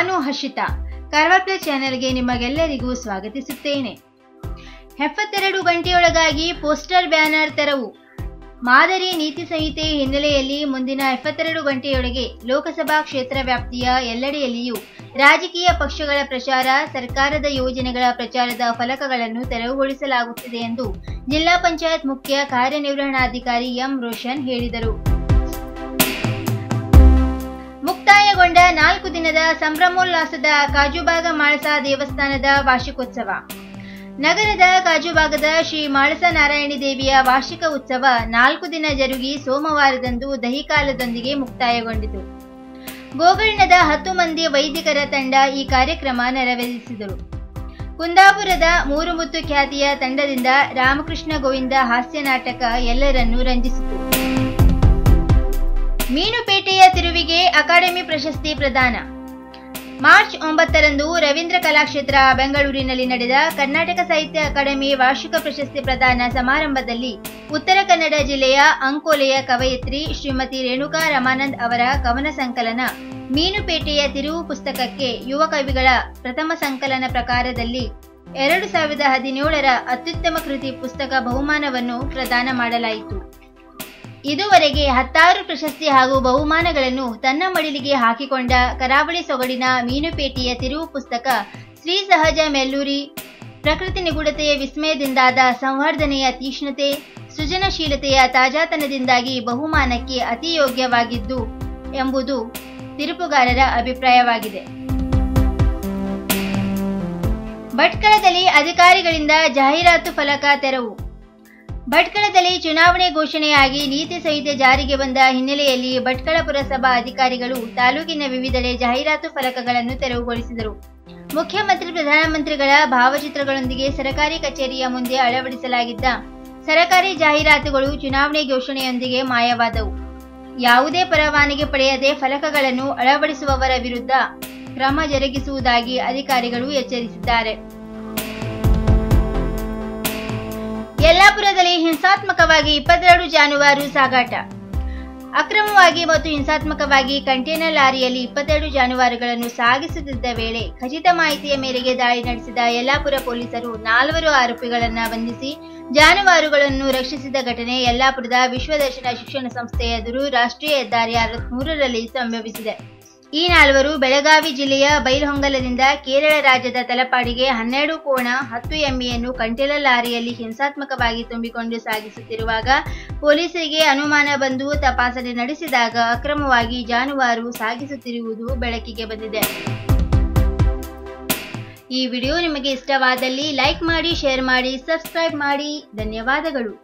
ನಾನು ಹರ್ಷಿತಾ ಕಾರ್ವಾರ್ ಚಾನೆಲ್ಗೆ ನಿಮಗೆಲ್ಲರಿಗೂ ಸ್ವಾಗತಿಸುತ್ತೇನೆ ಎಪ್ಪತ್ತೆರಡು ಗಂಟೆಯೊಳಗಾಗಿ ಪೋಸ್ಟರ್ ಬ್ಯಾನರ್ ತೆರವು ಮಾದರಿ ನೀತಿ ಸಂಹಿತೆ ಹಿನ್ನೆಲೆಯಲ್ಲಿ ಮುಂದಿನ ಎಪ್ಪತ್ತೆರಡು ಗಂಟೆಯೊಳಗೆ ಲೋಕಸಭಾ ಕ್ಷೇತ್ರ ವ್ಯಾಪ್ತಿಯ ಎಲ್ಲೆಡೆಯಲ್ಲಿಯೂ ರಾಜಕೀಯ ಪಕ್ಷಗಳ ಪ್ರಚಾರ ಸರ್ಕಾರದ ಯೋಜನೆಗಳ ಪ್ರಚಾರದ ಫಲಕಗಳನ್ನು ತೆರವುಗೊಳಿಸಲಾಗುತ್ತಿದೆ ಎಂದು ಜಿಲ್ಲಾ ಪಂಚಾಯತ್ ಮುಖ್ಯ ಕಾರ್ಯನಿರ್ವಹಣಾಧಿಕಾರಿ ಎಂ ರೋಷನ್ ಹೇಳಿದರು ಮುಕ್ತಾಯಗೊಂಡ ನಾಲ್ಕು ದಿನದ ಸಂಭ್ರಮೋಲ್ಲಾಸದ ಕಾಜುಬಾಗ ಮಾಳಸ ದೇವಸ್ಥಾನದ ವಾರ್ಷಿಕೋತ್ಸವ ನಗರದ ಕಾಜುಬಾಗದ ಶ್ರೀ ಮಾಳಸ ನಾರಾಯಣಿ ದೇವಿಯ ವಾರ್ಷಿಕ ಉತ್ಸವ ನಾಲ್ಕು ದಿನ ಜರುಗಿ ಸೋಮವಾರದಂದು ದಹಿಕಾಲದೊಂದಿಗೆ ಮುಕ್ತಾಯಗೊಂಡಿತು ಗೋಕರ್ಣದ ಹತ್ತು ಮಂದಿ ವೈದಿಕರ ತಂಡ ಈ ಕಾರ್ಯಕ್ರಮ ನೆರವೇರಿಸಿದರು ಕುಂದಾಪುರದ ಮೂರು ಮುತ್ತು ಖ್ಯಾತಿಯ ತಂಡದಿಂದ ರಾಮಕೃಷ್ಣ ಗೋವಿಂದ ಹಾಸ್ಯ ನಾಟಕ ಎಲ್ಲರನ್ನೂ ರಂಜಿಸಿತು ಮೀನುಪೇಟೆಯ ತಿರುವಿಗೆ ಅಕಾಡೆಮಿ ಪ್ರಶಸ್ತಿ ಪ್ರದಾನ ಮಾರ್ಚ್ ಒಂಬತ್ತರಂದು ರವೀಂದ್ರ ಕಲಾಕ್ಷೇತ್ರ ಬೆಂಗಳೂರಿನಲ್ಲಿ ನಡೆದ ಕರ್ನಾಟಕ ಸಾಹಿತ್ಯ ಅಕಾಡೆಮಿ ವಾರ್ಷಿಕ ಪ್ರಶಸ್ತಿ ಪ್ರದಾನ ಸಮಾರಂಭದಲ್ಲಿ ಉತ್ತರ ಕನ್ನಡ ಜಿಲ್ಲೆಯ ಅಂಕೋಲೆಯ ಕವಯಿತ್ರಿ ಶ್ರೀಮತಿ ರೇಣುಕಾ ರಮಾನಂದ್ ಅವರ ಕವನ ಸಂಕಲನ ಮೀನುಪೇಟೆಯ ತಿರುವು ಪುಸ್ತಕಕ್ಕೆ ಯುವ ಕವಿಗಳ ಪ್ರಥಮ ಸಂಕಲನ ಪ್ರಕಾರದಲ್ಲಿ ಎರಡು ಸಾವಿರದ ಹದಿನೇಳರ ಅತ್ಯುತ್ತಮ ಕೃತಿ ಪುಸ್ತಕ ಬಹುಮಾನವನ್ನು ಪ್ರದಾನ ಮಾಡಲಾಯಿತು ಇದುವರೆಗೆ ಹತ್ತಾರು ಪ್ರಶಸ್ತಿ ಹಾಗೂ ಬಹುಮಾನಗಳನ್ನು ತನ್ನ ಮಡಿಲಿಗೆ ಹಾಕಿಕೊಂಡ ಕರಾವಳಿ ಸೊಗಡಿನ ಮೀನುಪೇಟೆಯ ತಿರುವು ಪುಸ್ತಕ ಶ್ರೀ ಸಹಜ ಮೆಲ್ಲೂರಿ ಪ್ರಕೃತಿ ನಿಗೂಢತೆಯ ವಿಸ್ಮಯದಿಂದಾದ ಸಂವರ್ಧನೆಯ ತೀಕ್ಷ್ಣತೆ ಸೃಜನಶೀಲತೆಯ ತಾಜಾತನದಿಂದಾಗಿ ಬಹುಮಾನಕ್ಕೆ ಅತಿ ಯೋಗ್ಯವಾಗಿದ್ದು ಎಂಬುದು ತಿರುಪುಗಾರರ ಅಭಿಪ್ರಾಯವಾಗಿದೆ ಭಟ್ಕಳದಲ್ಲಿ ಅಧಿಕಾರಿಗಳಿಂದ ಜಾಹೀರಾತು ಫಲಕ ತೆರವು ಭಟ್ಕಳದಲ್ಲಿ ಚುನಾವಣೆ ಘೋಷಣೆಯಾಗಿ ನೀತಿ ಸಂಹಿತೆ ಜಾರಿಗೆ ಬಂದ ಹಿನ್ನೆಲೆಯಲ್ಲಿ ಭಟ್ಕಳ ಪುರಸಭಾ ಅಧಿಕಾರಿಗಳು ತಾಲೂಕಿನ ವಿವಿಧೆಡೆ ಜಾಹೀರಾತು ಫಲಕಗಳನ್ನು ತೆರವುಗೊಳಿಸಿದರು ಮುಖ್ಯಮಂತ್ರಿ ಪ್ರಧಾನಮಂತ್ರಿಗಳ ಭಾವಚಿತ್ರಗಳೊಂದಿಗೆ ಸರಕಾರಿ ಕಚೇರಿಯ ಮುಂದೆ ಅಳವಡಿಸಲಾಗಿದ್ದ ಸರಕಾರಿ ಜಾಹೀರಾತುಗಳು ಚುನಾವಣೆ ಘೋಷಣೆಯೊಂದಿಗೆ ಮಾಯವಾದವು ಯಾವುದೇ ಪರವಾನಗಿ ಪಡೆಯದೆ ಫಲಕಗಳನ್ನು ಅಳವಡಿಸುವವರ ವಿರುದ್ಧ ಕ್ರಮ ಜರುಗಿಸುವುದಾಗಿ ಅಧಿಕಾರಿಗಳು ಎಚ್ಚರಿಸಿದ್ದಾರೆ ಯಲ್ಲಾಪುರದಲ್ಲಿ ಹಿಂಸಾತ್ಮಕವಾಗಿ ಇಪ್ಪತ್ತೆರಡು ಜಾನುವಾರು ಸಾಗಾಟ ಅಕ್ರಮವಾಗಿ ಮತ್ತು ಹಿಂಸಾತ್ಮಕವಾಗಿ ಕಂಟೈನರ್ ಲಾರಿಯಲ್ಲಿ ಇಪ್ಪತ್ತೆರಡು ಜಾನುವಾರುಗಳನ್ನು ಸಾಗಿಸುತ್ತಿದ್ದ ವೇಳೆ ಖಚಿತ ಮಾಹಿತಿಯ ಮೇರೆಗೆ ದಾಳಿ ನಡೆಸಿದ ಯಲ್ಲಾಪುರ ಪೊಲೀಸರು ನಾಲ್ವರು ಆರೋಪಿಗಳನ್ನು ಬಂಧಿಸಿ ಜಾನುವಾರುಗಳನ್ನು ರಕ್ಷಿಸಿದ ಘಟನೆ ಯಲ್ಲಾಪುರದ ವಿಶ್ವದರ್ಶನ ಶಿಕ್ಷಣ ಸಂಸ್ಥೆಯ ಎದುರು ರಾಷ್ಟ್ರೀಯ ಹೆದ್ದಾರಿ ಅರವತ್ಮೂರರಲ್ಲಿ ಸಂಭವಿಸಿದೆ ಈ ನಾಲ್ವರು ಬೆಳಗಾವಿ ಜಿಲ್ಲೆಯ ಬೈಲಹೊಂಗಲದಿಂದ ಕೇರಳ ರಾಜ್ಯದ ತಲಪಾಡಿಗೆ ಹನ್ನೆರಡು ಕೋಣ ಹತ್ತು ಎಮ್ಮೆಯನ್ನು ಕಂಟೈನರ್ ಲಾರಿಯಲ್ಲಿ ಹಿಂಸಾತ್ಮಕವಾಗಿ ತುಂಬಿಕೊಂಡು ಸಾಗಿಸುತ್ತಿರುವಾಗ ಪೊಲೀಸರಿಗೆ ಅನುಮಾನ ಬಂದು ತಪಾಸಣೆ ನಡೆಸಿದಾಗ ಅಕ್ರಮವಾಗಿ ಜಾನುವಾರು ಸಾಗಿಸುತ್ತಿರುವುದು ಬೆಳಕಿಗೆ ಬಂದಿದೆ ಈ ವಿಡಿಯೋ ನಿಮಗೆ ಇಷ್ಟವಾದಲ್ಲಿ ಲೈಕ್ ಮಾಡಿ ಶೇರ್ ಮಾಡಿ ಸಬ್ಸ್ಕ್ರೈಬ್ ಮಾಡಿ ಧನ್ಯವಾದಗಳು